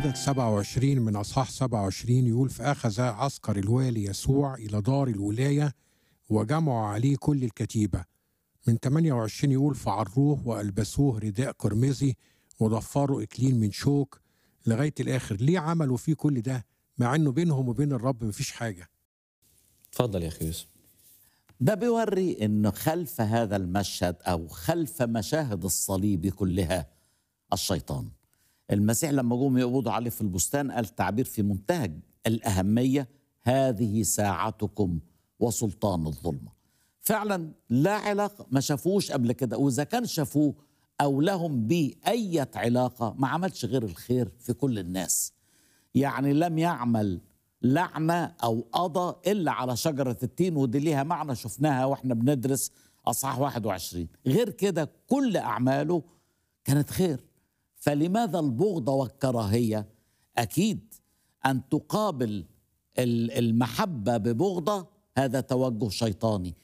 عدد 27 من أصحاح 27 يقول فأخذ عسكر الوالي يسوع إلى دار الولاية وجمعوا عليه كل الكتيبة من 28 يقول فعروه وألبسوه رداء قرمزي وضفروا إكليل من شوك لغاية الآخر ليه عملوا فيه كل ده مع إنه بينهم وبين الرب مفيش حاجة اتفضل يا اخي يوسف ده بيوري انه خلف هذا المشهد او خلف مشاهد الصليب كلها الشيطان المسيح لما جم يقبضوا عليه في البستان قال تعبير في منتهى الاهميه هذه ساعتكم وسلطان الظلمه فعلا لا علاقه ما شافوش قبل كده واذا كان شافوه او لهم بيه اي علاقه ما عملش غير الخير في كل الناس يعني لم يعمل لعنة أو قضى إلا على شجرة التين ودي ليها معنى شفناها وإحنا بندرس أصحاح 21 غير كده كل أعماله كانت خير فلماذا البغضة والكراهية أكيد أن تقابل ال- المحبة ببغضة هذا توجه شيطاني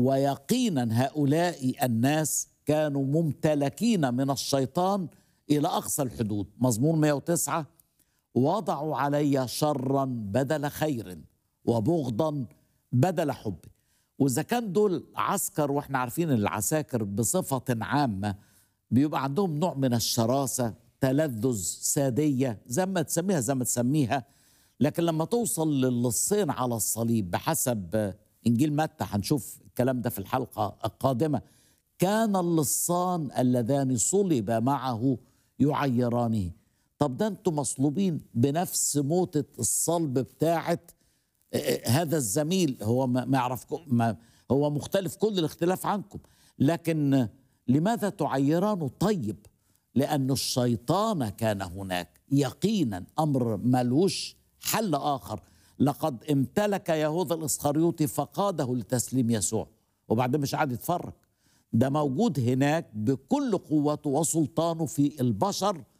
ويقينا هؤلاء الناس كانوا ممتلكين من الشيطان إلى أقصى الحدود مزمور 109 وضعوا علي شرا بدل خير وبغضا بدل حب واذا كان دول عسكر واحنا عارفين العساكر بصفه عامه بيبقى عندهم نوع من الشراسه تلذذ ساديه زي ما تسميها زي ما تسميها لكن لما توصل للصين على الصليب بحسب انجيل متى هنشوف الكلام ده في الحلقه القادمه كان اللصان اللذان صلب معه يعيرانه طب ده انتم مصلوبين بنفس موتة الصلب بتاعت هذا الزميل هو ما ما يعرفكم ما هو مختلف كل الاختلاف عنكم لكن لماذا تعيرانه طيب لأن الشيطان كان هناك يقينا أمر ملوش حل آخر لقد امتلك يهوذا الإسخريوطي فقاده لتسليم يسوع وبعدين مش قاعد يتفرج ده موجود هناك بكل قوته وسلطانه في البشر